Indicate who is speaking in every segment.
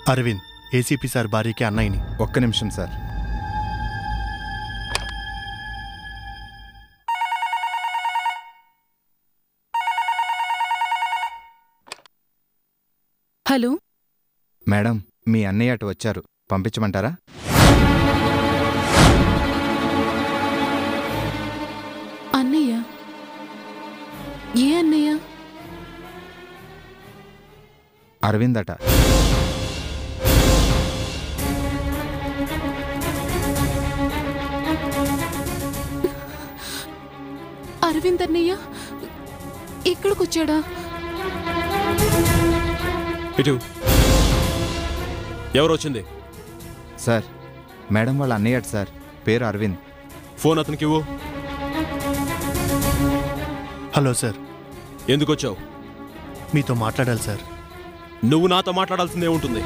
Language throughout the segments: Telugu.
Speaker 1: అరవింద్ ఏసీపీ సార్ భార్యకి అన్నయ్యని
Speaker 2: ఒక్క నిమిషం సార్
Speaker 3: హలో
Speaker 2: మేడం మీ అన్నయ్య అటు వచ్చారు పంపించమంటారా
Speaker 3: అన్నయ్య ఏ అన్నయ్య
Speaker 2: అరవింద్ అట
Speaker 3: అరవింద్ అన్నయ్య ఇక్కడికొచ్చాడా
Speaker 4: ఇటు ఎవరు వచ్చింది
Speaker 2: సార్ మేడం వాళ్ళ అన్నయ్య అట సార్ పేరు అరవింద్
Speaker 4: ఫోన్ అతనికి ఇవ్వు
Speaker 1: హలో సార్
Speaker 4: ఎందుకు వచ్చావు
Speaker 1: మీతో మాట్లాడాలి సార్
Speaker 4: నువ్వు నాతో మాట్లాడాల్సిందే ఉంటుంది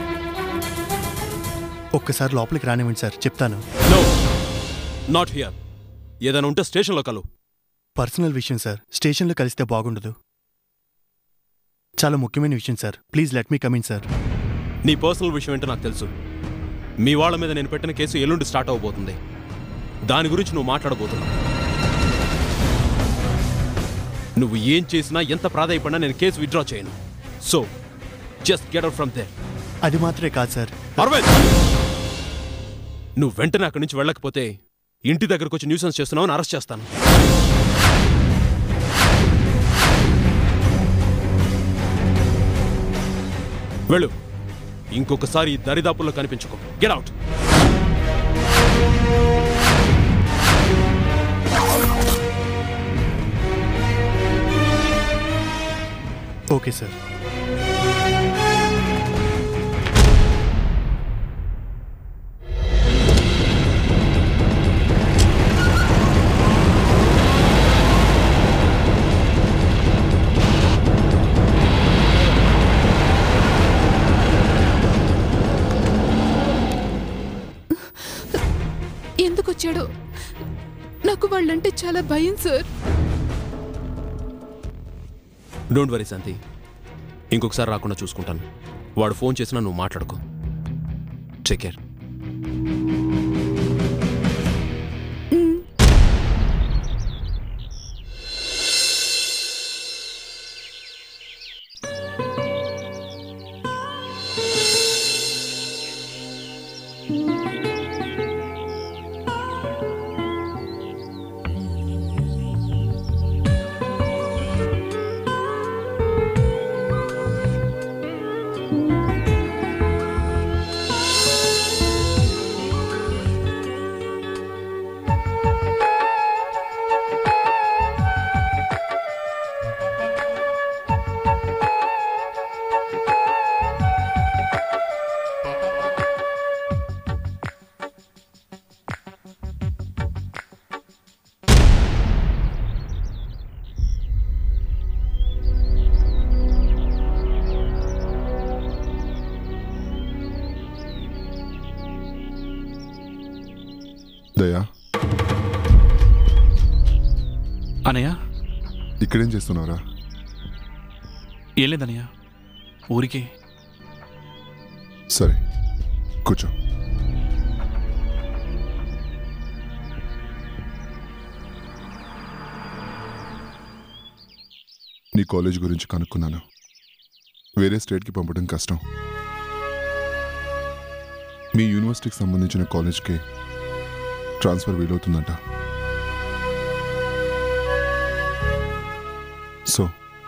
Speaker 1: ఒక్కసారి లోపలికి రానివ్వండి సార్ చెప్తాను
Speaker 4: నో నాట్ హియర్ ఏదైనా ఉంటే స్టేషన్లో కలు
Speaker 1: పర్సనల్ విషయం సార్ స్టేషన్లో కలిస్తే బాగుండదు చాలా ముఖ్యమైన విషయం sir please let me come in sir
Speaker 4: నీ పర్సనల్ విషయం ఏంటో నాకు తెలుసు మీ వాళ్ళ మీద నేను పెట్టిన కేసు ఎల్లుండి స్టార్ట్ అవబోతుంది దాని గురించి నువ్వు మాట్లాడబోతున్నావు నువ్వు ఏం చేసినా ఎంత ప్రాధాయపడినా నేను కేసు విత్డ్రా చేయను so just get out from there
Speaker 1: అది మాత్రమే కాదు సార్
Speaker 4: అరవింద్ నువ్వు వెంటనే అక్కడి నుంచి వెళ్ళకపోతే ఇంటి దగ్గరకు వచ్చి న్యూసెన్స్ చేస్తున్నావు అని అరెస్ట్ చేస్తాను వెళ్ళు ఇంకొకసారి ఈ దరిదాపుల్లో కనిపించుకో గెట్ అవుట్
Speaker 1: ఓకే సార్
Speaker 3: ఎందుకొచ్చాడో నాకు వాళ్ళంటే చాలా భయం సార్
Speaker 4: డోంట్ వరీ శాంతి ఇంకొకసారి రాకుండా చూసుకుంటాను వాడు ఫోన్ చేసినా నువ్వు మాట్లాడుకో టేక్ కేర్
Speaker 5: దయా
Speaker 6: అనయ్య
Speaker 5: ఇక్కడేం చేస్తున్నావురా
Speaker 6: ఏం లేదనయ్య ఊరికే
Speaker 5: సరే కూర్చో నీ కాలేజ్ గురించి కనుక్కున్నాను వేరే స్టేట్కి పంపడం కష్టం మీ యూనివర్సిటీకి సంబంధించిన కాలేజ్కి ట్రాన్స్ఫర్ వీలవుతుందంట సో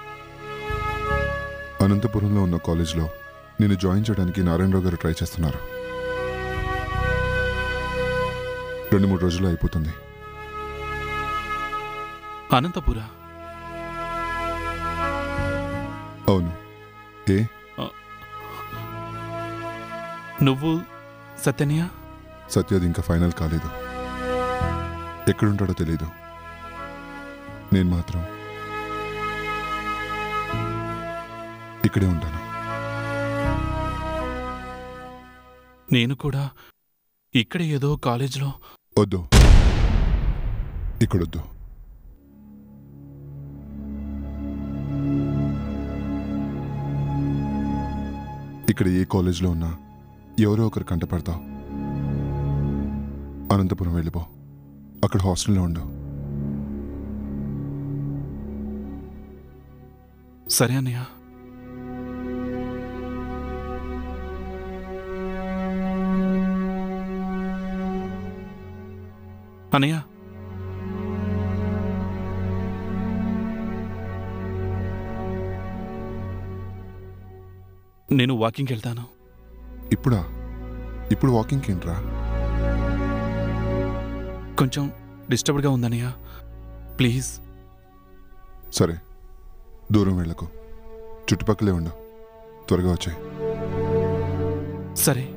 Speaker 5: అనంతపురంలో ఉన్న కాలేజ్లో నేను జాయిన్ చేయడానికి నారాయణరావు గారు ట్రై చేస్తున్నారు రెండు మూడు రోజుల్లో అయిపోతుంది
Speaker 6: అనంతపుర
Speaker 5: అవును ఏ
Speaker 6: నువ్వు సత్యనయ్య
Speaker 5: సత్యది ఇంకా ఫైనల్ కాలేదు ఎక్కడుంటాడో తెలీదు నేను మాత్రం ఇక్కడే ఉంటాను
Speaker 6: నేను కూడా ఇక్కడ ఏదో కాలేజీలో
Speaker 5: వద్దు ఇక్కడొద్దు ఇక్కడ ఏ కాలేజ్లో ఉన్నా ఎవరో ఒకరు కంట పడతావు అనంతపురం వెళ్ళిపో అక్కడ హాస్టల్లో ఉండు
Speaker 6: సరే అన్నయ్య అన్నయ్య నేను వాకింగ్కి వెళ్తాను
Speaker 5: ఇప్పుడా ఇప్పుడు వాకింగ్కి ఏంట్రా
Speaker 6: కొంచెం డిస్టర్బ్డ్గా ఉందన్నయ్య ప్లీజ్
Speaker 5: సరే దూరం వెళ్ళకు చుట్టుపక్కలే ఉండు త్వరగా వచ్చాయి
Speaker 6: సరే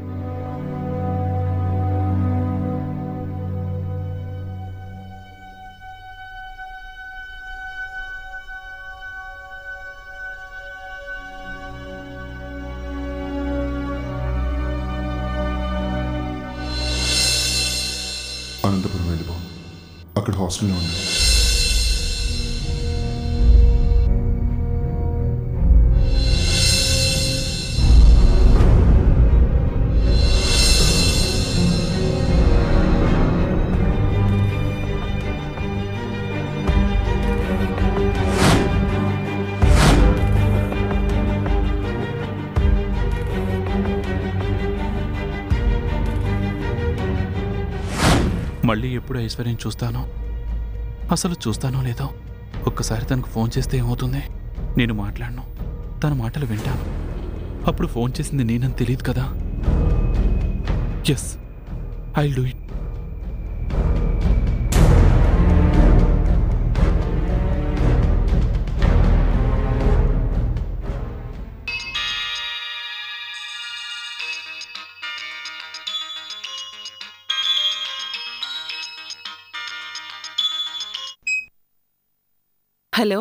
Speaker 5: అనంతపురం వెళ్ళిపో అక్కడ హాస్టల్లో ఉండు
Speaker 6: మళ్ళీ ఎప్పుడు ఐశ్వర్యం చూస్తానో అసలు చూస్తానో లేదో ఒక్కసారి తనకు ఫోన్ చేస్తే ఏమవుతుంది నేను మాట్లాడను తన మాటలు వింటాను అప్పుడు ఫోన్ చేసింది నేనని తెలియదు కదా yes I do it
Speaker 7: hello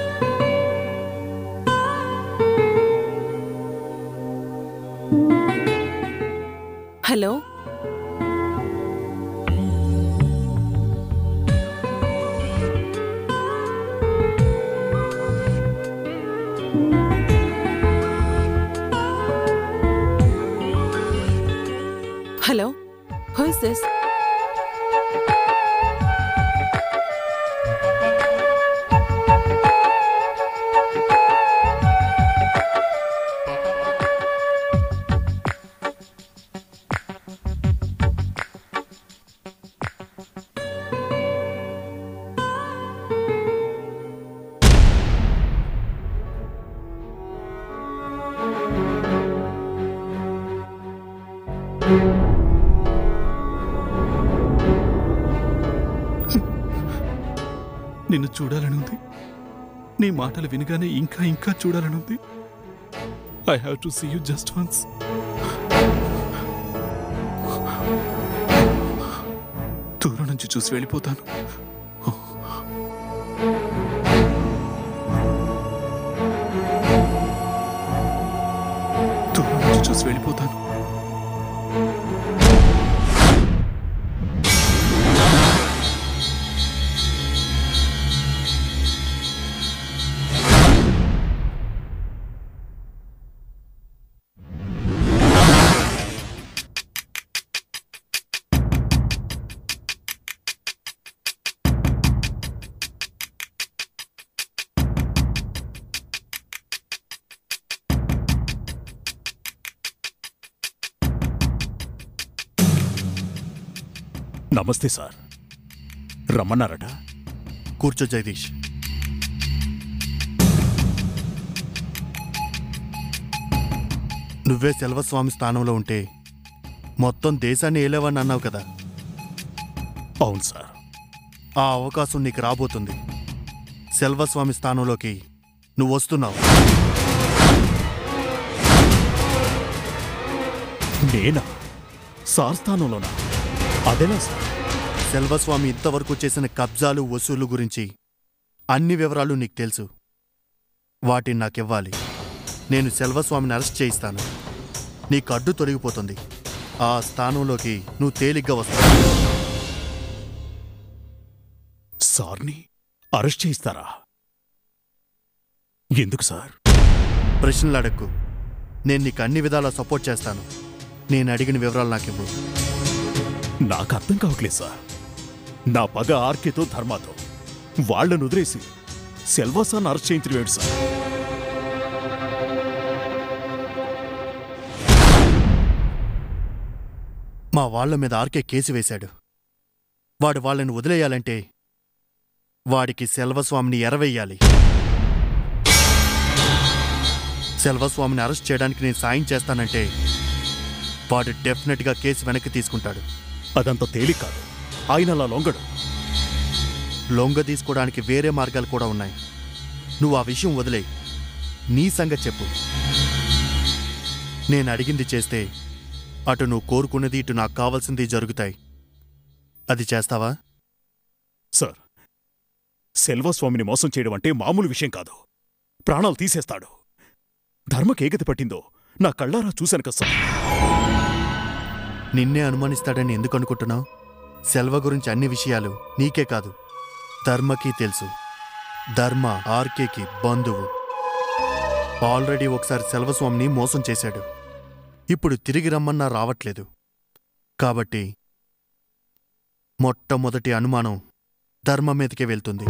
Speaker 7: hello hello who is this
Speaker 6: నిన్ను చూడాలని ఉంది నీ మాటలు వినగానే ఇంకా ఇంకా చూడాలని ఉంది I have to see you just once దూరం నుంచి చూసి వెళ్ళిపోతాను దూరం నుంచి చూసి వెళ్ళిపోతాను
Speaker 8: నమస్తే సార్ రమ్మన్నారట
Speaker 1: కూర్చో జగదీష్ నువ్వే సెల్వస్వామి స్థానంలో ఉంటే మొత్తం దేశాన్ని ఏలేవని అన్నావు కదా
Speaker 8: అవును సార్
Speaker 1: ఆ అవకాశం నీకు రాబోతుంది సెల్వస్వామి స్థానంలోకి నువ్వు వస్తున్నావు
Speaker 8: నేనా సార్ స్థానంలోనా అదేనా సార్
Speaker 1: సెల్వస్వామి ఇంతవరకు చేసిన కబ్జాలు వసూలు గురించి అన్ని వివరాలు నీకు తెలుసు వాటిని నాకివ్వాలి నేను సెల్వస్వామిని అరెస్ట్ చేయిస్తాను నీకు అడ్డు తొలగిపోతుంది ఆ స్థానంలోకి నువ్వు తేలిగ్గా వస్తావు
Speaker 8: సార్ని అరెస్ట్ చేయిస్తారా ఎందుకు సార్
Speaker 1: ప్రశ్నలు అడక్కు నేను నీకు అన్ని విధాలా సపోర్ట్ చేస్తాను నేను అడిగిన వివరాలు నాకు ఇవ్వు
Speaker 8: నాకు అర్థం కావట్లేదు సార్ నా పగ ఆర్కేతో ధర్మాతో వాళ్ళను వదిలేసి సెల్వాసాన్ని అరెస్ట్ చేయించిన వేడు సార్
Speaker 1: మా వాళ్ళ మీద ఆర్కే కేసు వేశాడు వాడు వాళ్ళని వదిలేయాలంటే వాడికి సెల్వస్వామిని ఎరవేయాలి సెల్వస్వామిని అరెస్ట్ చేయడానికి నేను సాయం చేస్తానంటే వాడు డెఫినెట్గా కేసు వెనక్కి తీసుకుంటాడు
Speaker 8: అదంత తేలిక కాదు ఆయన అలా లొంగడు
Speaker 1: లొంగ తీసుకోవడానికి వేరే మార్గాలు కూడా ఉన్నాయి నువ్వు ఆ విషయం వదిలే నీ సంగతి చెప్పు నేను అడిగింది చేస్తే అటు నువ్వు కోరుకున్నది ఇటు నాకు కావాల్సింది జరుగుతాయి అది చేస్తావా
Speaker 8: సార్ సెల్వస్వామిని మోసం చేయడం అంటే మామూలు విషయం కాదు ప్రాణాలు తీసేస్తాడు ధర్మకి ఏగతి పట్టిందో నా కళ్ళారా చూశాను కదా సార్
Speaker 1: నిన్నే అనుమానిస్తాడని ఎందుకు అనుకుంటున్నావు సెల్వ గురించి అన్ని విషయాలు నీకే కాదు ధర్మకి తెలుసు ధర్మ ఆర్కేకి బంధువు ఆల్రెడీ ఒకసారి సెల్వస్వామిని మోసం చేశాడు ఇప్పుడు తిరిగి రమ్మన్నా రావట్లేదు కాబట్టి మొట్టమొదటి అనుమానం ధర్మ మీదకే వెళ్తుంది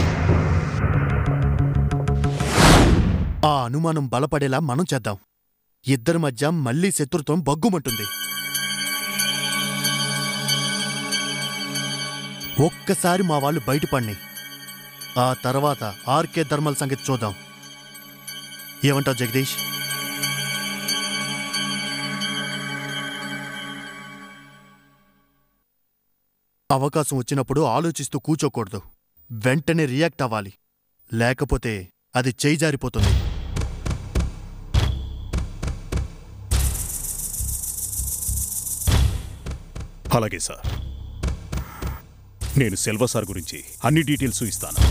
Speaker 1: ఆ అనుమానం బలపడేలా మనం చేద్దాం ఇద్దరి మధ్య మళ్ళీ శత్రుత్వం బగ్గుమంటుంది ఒక్కసారి మా వాళ్ళు బయటపడిని ఆ తర్వాత ఆర్కే ధర్మల సంగతి చూద్దాం ఏమంటావు జగదీష్ అవకాశం వచ్చినప్పుడు ఆలోచిస్తూ కూర్చోకూడదు వెంటనే రియాక్ట్ అవ్వాలి లేకపోతే అది చేయి జారిపోతుంది
Speaker 8: అలాగే సార్ నేను సెల్వ సార్ గురించి అన్ని డీటెయిల్స్ ఇస్తాను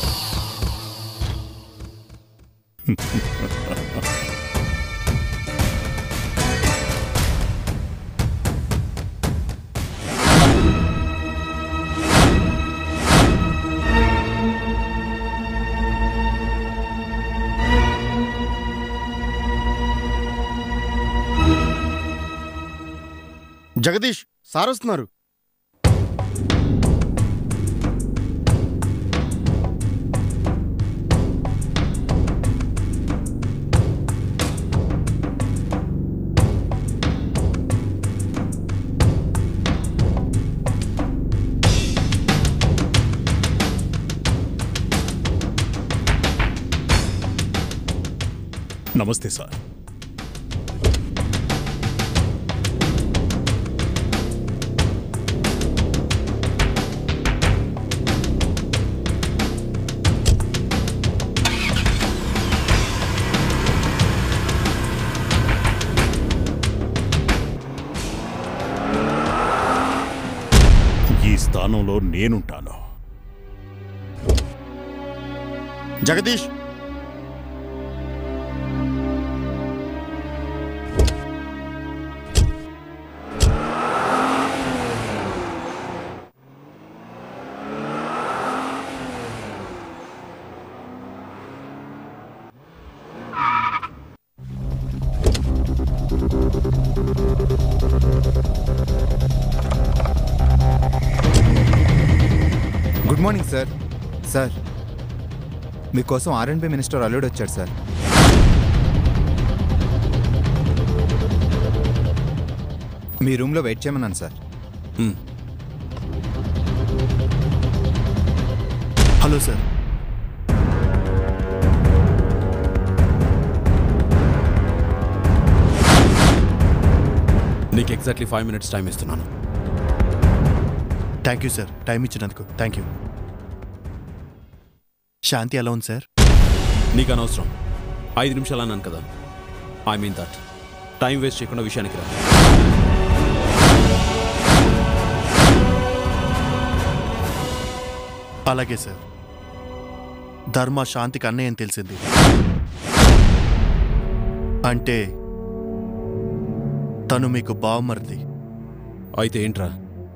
Speaker 1: జగదీష్ సార్ వస్తున్నారు
Speaker 8: నమస్తే సార్ ఈ స్థానంలో నేనుంటాను
Speaker 1: Jagadish
Speaker 2: good morning sir sir మీకోసం ఆర్ఎండ్బి మినిస్టర్ అల్లుడు వచ్చాడు సార్ మీ రూమ్లో వెయిట్ చేయమన్నాను సార్
Speaker 1: హలో సార్
Speaker 4: నీకు ఎగ్జాక్ట్లీ ఫైవ్ మినిట్స్ టైం ఇస్తున్నాను
Speaker 1: థ్యాంక్ యూ సార్ టైం ఇచ్చినందుకు థ్యాంక్ యూ శాంతి ఎలా ఉంది సార్
Speaker 4: నీకు అనవసరం ఐదు నిమిషాలు అన్నాను కదా I mean that time waste చేయకుండా విషయానికి రా
Speaker 1: అలాగే సార్ ధర్మ శాంతికి అన్నయ్య అని తెలిసింది అంటే తను మీకు బావమరిది
Speaker 4: అయితే ఏంట్రా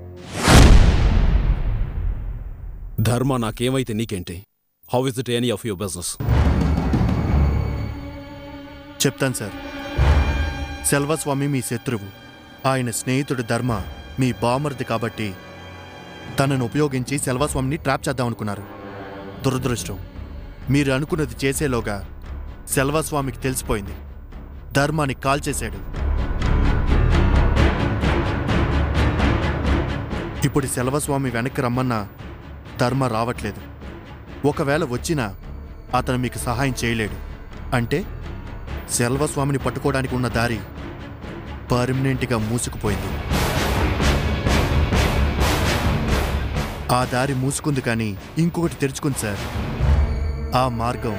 Speaker 4: ధర్మ నాకేమైతే నీకేంటి how is it any of your business
Speaker 1: చెప్తాను సార్ సెల్వస్వామి మీ శత్రువు ఆయన స్నేహితుడు ధర్మ మీ బామర్ది కాబట్టి తనను ఉపయోగించి సెల్వస్వామిని ట్రాప్ చేద్దామనుకున్నారు దురదృష్టం మీరు అనుకున్నది చేసేలోగా సెల్వస్వామికి తెలిసిపోయింది ధర్మాని కాల్ చేశాడు ఇప్పుడు సెల్వస్వామి వెనక్కి రమ్మన్నా ధర్మ రావట్లేదు ఒకవేళ వచ్చినా అతను మీకు సహాయం చేయలేడు అంటే సెల్వస్వామిని పట్టుకోవడానికి ఉన్న దారి పర్మనెంట్గా మూసుకుపోయింది ఆ దారి మూసుకుంది కానీ ఇంకొకటి తెరుచుకుంది సార్ ఆ మార్గం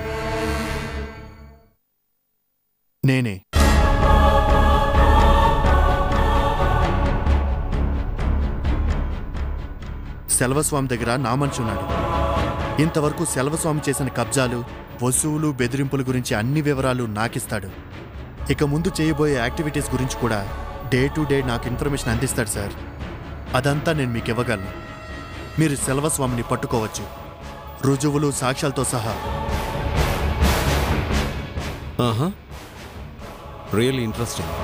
Speaker 1: నేనే సెల్వస్వామి దగ్గర నా మనిషి ఉన్నాడు ఇంతవరకు సెల్వస్వామి చేసిన కబ్జాలు వసూలు బెదిరింపుల గురించి అన్ని వివరాలు నాకిస్తాడు ఇక ముందు చేయబోయే యాక్టివిటీస్ గురించి కూడా డే టు డే నాకు ఇన్ఫర్మేషన్ అందిస్తాడు సార్ అదంతా నేను మీకు ఇవ్వగలను మీరు సెల్వస్వామిని పట్టుకోవచ్చు రుజువులు సాక్ష్యాలతో సహా
Speaker 4: ఆహా రియల్లీ ఇంట్రెస్టింగ్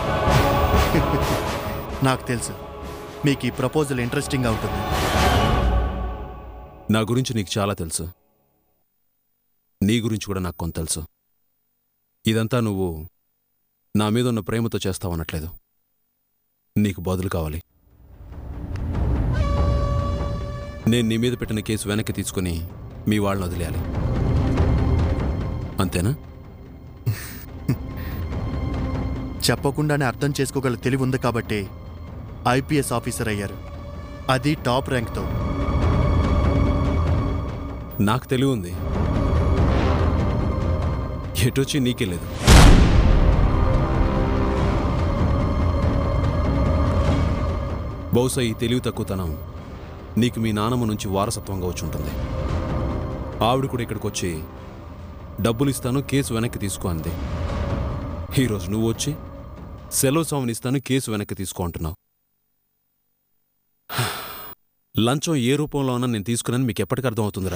Speaker 1: నాకు తెలుసు మీకు ఈ ప్రపోజల్ ఇంట్రెస్టింగ్గా ఉంటుంది
Speaker 4: నా గురించి నీకు చాలా తెలుసు నీ గురించి కూడా నాకు కొంత తెలుసు ఇదంతా నువ్వు నా మీద ఉన్న ప్రేమతో చేస్తావనట్లేదు నీకు బదులు కావాలి నేను నీ మీద పెట్టిన కేసు వెనక్కి తీసుకుని మీ వాళ్ళని వదిలేయాలి అంతేనా
Speaker 1: చెప్పకుండానే అర్థం చేసుకోగల తెలివి ఉంది కాబట్టి ఐపీఎస్ ఆఫీసర్ అయ్యారు అది టాప్ ర్యాంక్తో
Speaker 4: నాకు తెలివి ఉంది ఎటొచ్చి నీకే లేదు బహుశా ఈ తెలివి తక్కువతనం నీకు మీ నానమ్మ నుంచి వారసత్వంగా వచ్చి ఉంటుంది ఆవిడ కూడా ఇక్కడికి వచ్చి డబ్బులు ఇస్తాను కేసు వెనక్కి తీసుకో అంది ఈరోజు నువ్వు వచ్చి సెలవు స్వామిని ఇస్తాను కేసు వెనక్కి తీసుకో అంటున్నావు లంచం ఏ రూపంలో ఉన్నా నేను తీసుకున్నాను మీకు ఎప్పటికి అర్థమవుతుందిరా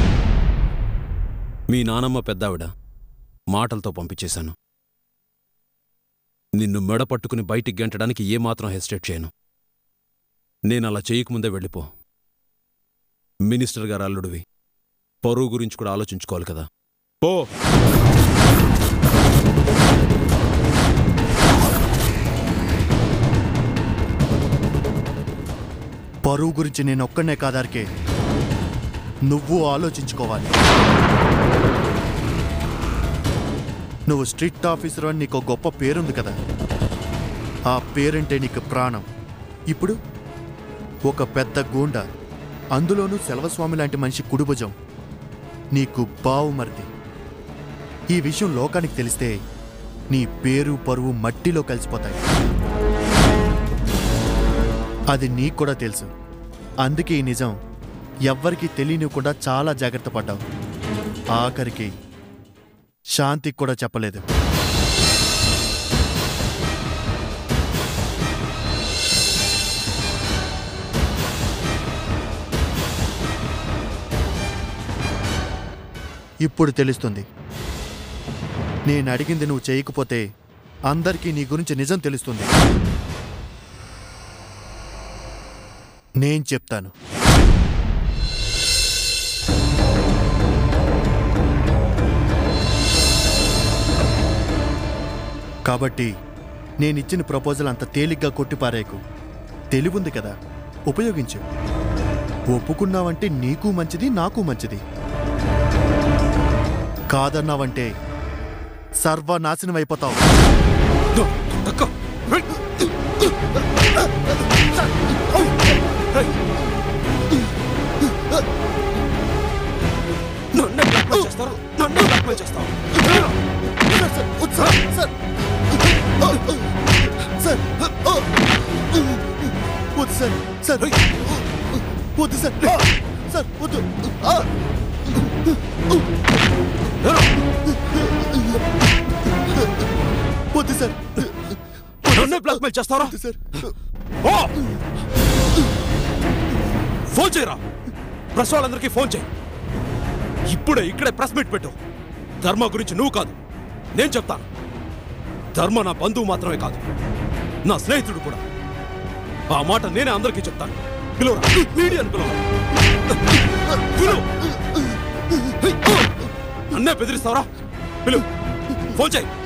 Speaker 4: మీ నానమ్మ పెద్దావిడ మాటలతో పంపించేశాను నిన్ను మెడ పట్టుకుని బయటికి గంటడానికి ఏమాత్రం హెసిటేట్ చేయను నేను అలా చేయకముందే వెళ్ళిపో మినిస్టర్ గారు అల్లుడివి పరువు గురించి కూడా ఆలోచించుకోవాలి కదా పో
Speaker 1: పరువు గురించి నేను ఒక్కనే కాదారికే నువ్వు ఆలోచించుకోవాలి నువ్వు స్ట్రిక్ట్ ఆఫీసర్ అని నీకు ఒక గొప్ప పేరుంది కదా ఆ పేరంటే నీకు ప్రాణం ఇప్పుడు ఒక పెద్ద గూండా అందులోనూ సెలవస్వామి లాంటి మనిషి కుడిభుజం నీకు బావుమరిది ఈ విషయం లోకానికి తెలిస్తే నీ పేరు పరువు మట్టిలో కలిసిపోతాయి అది నీకు కూడా తెలుసు అందుకే ఈ నిజం ఎవ్వరికీ తెలియనివ్వకుండా చాలా జాగ్రత్త పడ్డావు ఆఖరికి శాంతికి కూడా చెప్పలేదు ఇప్పుడు తెలుస్తుంది నేను అడిగింది నువ్వు చేయకపోతే అందరికీ నీ గురించి నిజం తెలుస్తుంది నేను చెప్తాను కాబట్టి నేనిచ్చిన ప్రపోజల్ అంత తేలిగ్గా కొట్టిపారేకు తెలివుంది కదా ఉపయోగించు ఒప్పుకున్నావంటే నీకు మంచిది నాకు మంచిది కాదన్నావంటే సర్వనాశనం అయిపోతావు వద్దు సార్ సార్ వద్దు సార్ సార్ వద్దు ఆ! వద్దు సార్
Speaker 4: నన్నే బ్లాక్మెయిల్ చేస్తారా
Speaker 1: వద్దు సార్
Speaker 4: ఓ! ఫోన్ చేయరా ప్రెస్ వాళ్ళందరికీ ఫోన్ చేయి ఇప్పుడే ఇక్కడే ప్రెస్ మీట్ పెట్టు ధర్మ గురించి నువ్వు కాదు నేను చెప్తాను ధర్మ నా బంధువు మాత్రమే కాదు నా స్నేహితుడు కూడా ఆ మాట నేనే అందరికీ చెప్తాను పిలువరా మీడియాను పిలువరా పిలువు నన్నే బెదిరిస్తావరా పిలువు ఫోన్ చేయి